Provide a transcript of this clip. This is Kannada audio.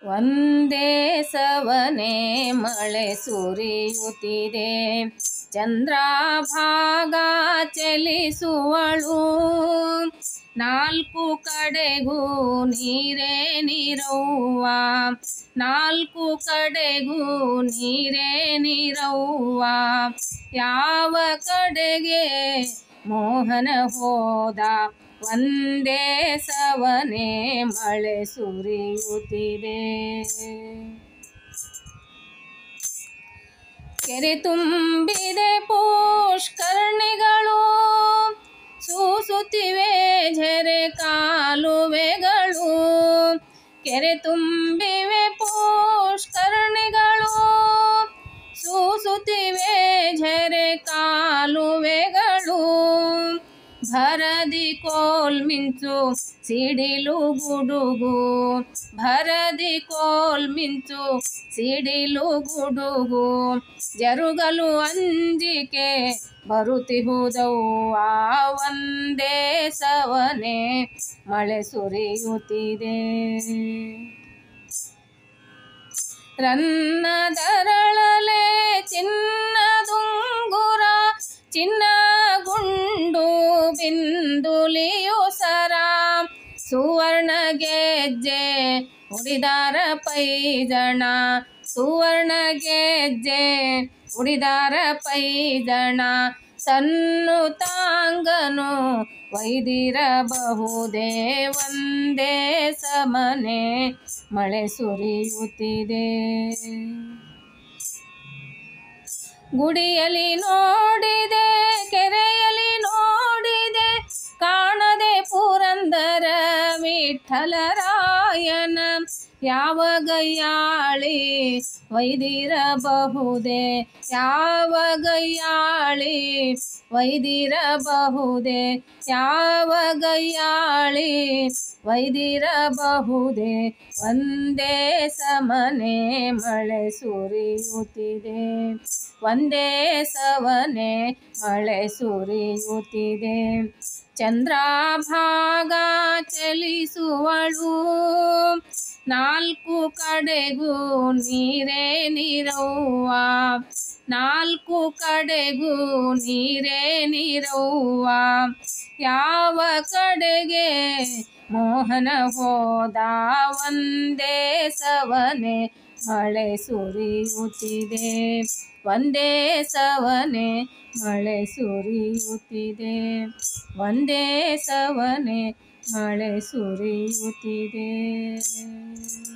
ಒಂದೇ ಸವನೆ ಮಳೆ ಸುರಿಯುತ್ತಿದೆ ಚಂದ್ರಭಾಗ ಚಲಿಸುವಳು ನಾಲ್ಕು ಕಡೆಗೂ ನೀರೇ ನೀರವ್ವ ನಾಲ್ಕು ಕಡೆಗೂ ನೀರೇ ನೀರವ್ವ ಯಾವ ಕಡೆಗೆ ಮೋಹನ ಹೋದ ಒಂದೇ ಸವನೆ ಮಳೆ ಸುರಿಯುತ್ತಿದೆ ಕೆರೆ ತುಂಬಿದೆ ಪುಷ್ಕರಣಿಗಳು ಸೂಸುತ್ತಿವೆ ಝರೆ ಕಾಲುವೆಗಳು ಕೆರೆ ತುಂಬಿವೆ ಪುಷ್ಕರಣಿಗಳು ಸೂಸುತ್ತಿವೆ ಝರೆ ಕಾಲುವೆಗಳು ಭರದಿ ಕೋಲ್ ಮಿಂಚು ಸಿಡಿಲು ಗುಡುಗು ಭರದಿ ಕೋಲ್ ಮಿಂಚು ಸಿಡಿಲು ಗುಡುಗು ಜರುಗಲು ಅಂಜಿಕೆ ಬರುತ್ತಿಹುದವ್ವ ಒಂದೇ ಸವನೆ ಮಳೆ ಸುರಿಯುತ್ತಿದೆ ರನ್ನದರಳಲೆ ಚಿನ್ನದುಂಗುರ ಚಿನ್ನ ಗುಂಡು ಬಿಂದುಲಿಯು ಸರ ಸುವರ್ಣ ಗೆಜ್ಜೆ ಉಡಿದಾರ ಪೈಜಣ ಸುವರ್ಣ ಗೆಜ್ಜೆ ಉಡಿದಾರ ಪೈಜಣ ಸನ್ನು ತಾಂಗನು ಒಯ್ದಿರಬಹುದೇ ಒಂದೇ ಸಮನೆ ಮಳೆ ಸುರಿಯುತ್ತಿದೆ ಗುಡಿಯಲ್ಲಿ ನೋಡಿದೆ ಕೆರೆಯಲ್ಲಿ ನೋಡಿದೆ ಕಾಣದೆ ಪುರಂದರ ವಿಠಲರಾಯನ ಯಾವ ಗಯ್ಯಾಳಿ ವೈದಿರಬಹುದೇ ಯಾವ ಗಯ್ಯಾಳಿ ವೈದಿರಬಹುದೇ ಯಾವ ಗಯ್ಯಾಳಿ ವೈದಿರಬಹುದೇ ಒಂದೇ ಸಮನೆ ಮಳೆ ಸುರಿಯುತ್ತಿದೆ ಒಂದೇ ಸವನೆ ಮಳೆ ಸುರಿಯುತ್ತಿದೆ ಚಂದ್ರಭಾಗ ಚಲಿಸುವಳು ನಾಲ್ಕು ಕಡೆಗೂ ನೀರೇ ನೀರವ್ವ ನಾಲ್ಕು ಕಡೆಗೂ ನೀರೇ ನೀರವ್ವ ಯಾವ ಕಡೆಗೆ ಮೋಹನ ಹೋದ ಒಂದೇ ಸವನೆ ಮಳೆ ಸುರಿಯುತ್ತಿದೆ ಒಂದೇ ಸವನೆ ಮಳೆ ಸುರಿಯುತ್ತಿದೆ ಒಂದೇ ಸವನೆ ಮಳೆ ಸುರಿಯುತ್ತಿದೆ